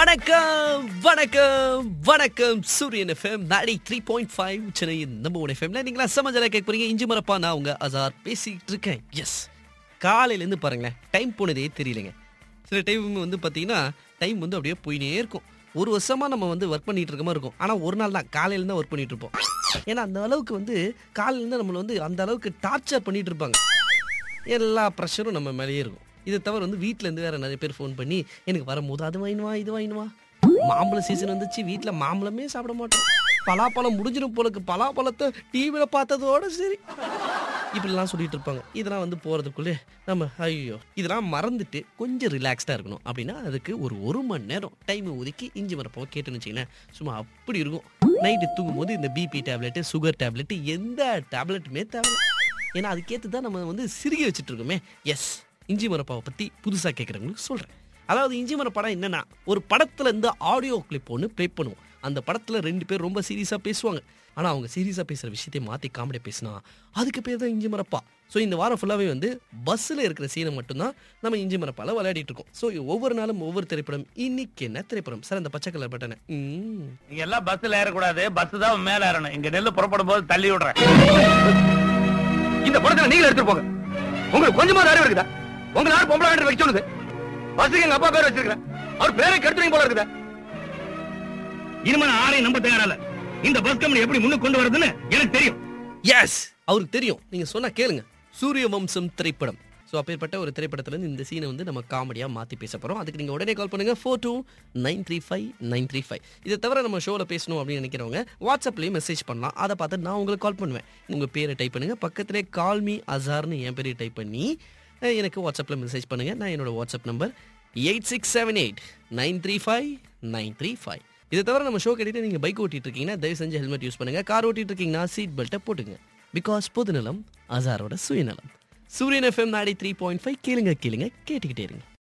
வணக்கம் வணக்கம் வணக்கம் Suryan FM ninety three point five சென்னையின் நம்பர் ஒன் எஃப்எம்ல நீங்களா சமாஜால கேட்க போறீங்க இஞ்சி மரப்பா நான் உங்க அசார் பேசிட்டு இருக்கேன் எஸ் காலையிலேருந்து பாருங்களேன் டைம் போனதே தெரியலைங்க சில டைம் வந்து பார்த்தீங்கன்னா டைம் வந்து அப்படியே போயினே இருக்கும் ஒரு வருஷமா நம்ம வந்து ஒர்க் பண்ணிட்டு இருக்க மாதிரி இருக்கும் ஆனால் ஒரு நாள் தான் காலையில தான் ஒர்க் பண்ணிட்டு இருப்போம் ஏன்னா அந்த அளவுக்கு வந்து காலையிலேருந்து நம்மளை வந்து அந்த அளவுக்கு டார்ச்சர் பண்ணிட்டு இருப்பாங்க எல்லா ப்ரெஷரும் நம்ம மேலேயே இருக்கும் இதை தவிர வந்து வீட்டிலேருந்து வேற நிறைய பேர் ஃபோன் பண்ணி எனக்கு வரும்போது அது வாங்கினுவா இது வாங்கினுவா மாம்பழ சீசன் வந்துச்சு வீட்டில் மாம்பழமே சாப்பிட மாட்டோம் பலாப்பழம் முடிஞ்சிடும் போலக்கு பலாப்பழத்தை டிவியில் பார்த்ததோட சரி இப்படிலாம் சொல்லிட்டு இருப்பாங்க இதெல்லாம் வந்து போகிறதுக்குள்ளே நம்ம ஐயோ இதெல்லாம் மறந்துட்டு கொஞ்சம் ரிலாக்ஸ்டாக இருக்கணும் அப்படின்னா அதுக்கு ஒரு ஒரு மணி நேரம் டைம் ஒதுக்கி இஞ்சி மரப்போ கேட்டுன்னு வச்சிங்களேன் சும்மா அப்படி இருக்கும் நைட்டு தூங்கும்போது இந்த பிபி டேப்லெட்டு சுகர் டேப்லெட்டு எந்த டேப்லெட்டுமே தேவை ஏன்னா அதுக்கேற்று தான் நம்ம வந்து சிறுகி வச்சுட்டு இருக்கோமே எஸ் இஞ்சி மரப்பாவை பற்றி புதுசாக கேட்குறவங்களுக்கு சொல்கிறேன் அதாவது இஞ்சி மர படம் என்னன்னா ஒரு படத்துல இருந்து ஆடியோ கிளிப் ஒன்று ப்ளே பண்ணுவோம் அந்த படத்தில் ரெண்டு பேர் ரொம்ப சீரியஸாக பேசுவாங்க ஆனால் அவங்க சீரியஸாக பேசுகிற விஷயத்தை மாற்றி காமெடி பேசினா அதுக்கு பேர் தான் இஞ்சி மரப்பா ஸோ இந்த வாரம் ஃபுல்லாகவே வந்து பஸ்ஸில் இருக்கிற சீனை மட்டும்தான் நம்ம இஞ்சி மரப்பால விளையாடிட்டு இருக்கோம் ஸோ ஒவ்வொரு நாளும் ஒவ்வொரு திரைப்படம் இன்னைக்கு என்ன திரைப்படம் சார் அந்த பச்சை கலர் பட்டனை ம் நீங்க எல்லாம் பஸ்ல ஏறக்கூடாது பஸ் தான் மேல ஏறணும் இங்க நெல்லு புறப்படும் போது தள்ளி விடுறேன் இந்த படத்துல நீங்க எடுத்துட்டு போங்க உங்களுக்கு கொஞ்சமா அறிவு இருக்குதா உங்க நாடு பொம்பளை வேண்டிய வைக்க சொல்லுது பஸ்ஸுக்கு எங்க அப்பா பேர் வச்சிருக்கிறேன் அவர் பேரை கெடுத்துறீங்க போல இருக்குதா இனிமே நான் ஆளையும் நம்ப தயாரா இல்ல இந்த பஸ் கம்பெனி எப்படி முன்னுக்கு கொண்டு வருதுன்னு எனக்கு தெரியும் எஸ் அவருக்கு தெரியும் நீங்க சொன்னா கேளுங்க சூரிய வம்சம் திரைப்படம் ஸோ அப்பேற்பட்ட ஒரு திரைப்படத்துலேருந்து இந்த சீனை வந்து நம்ம காமெடியாக மாற்றி பேச போகிறோம் அதுக்கு நீங்கள் உடனே கால் பண்ணுங்கள் four two nine three five nine three five இதை தவிர நம்ம ஷோவில் பேசணும் அப்படின்னு நினைக்கிறவங்க வாட்ஸ்அப்லேயும் மெசேஜ் பண்ணலாம் அதை பார்த்து நான் உங்களுக்கு கால் பண்ணுவேன் உங்கள் பேரை டைப் பண்ணுங்கள் பக்கத்திலே கால் மீ அசார்னு என் பேரை டைப் பண்ணி அஹ், எனக்கு வாட்ஸ்அப்பில் மெசேஜ் பண்ணுங்கள் நான் என்னோட WhatsApp number eight six seven eight nine three five nine three five இதை தவிர நம்ம ஷோ கேட்டுட்டு நீங்கள் பைக் ஓட்டிட்டு இருக்கீங்கன்னா தயவு செஞ்சு ஹெல்மெட் யூஸ் பண்ணுங்கள் கார் ஓட்டிட்டு இருக்கீங்கன்னா சீட் பெல்ட்டை போட்டுங்க பிகாஸ் பொதுநலம் அசாரோட சுயநலம் சூரியன் FM ninety three point five கேளுங்க கேளுங்க கேட்டுக்கிட்டே இருங்க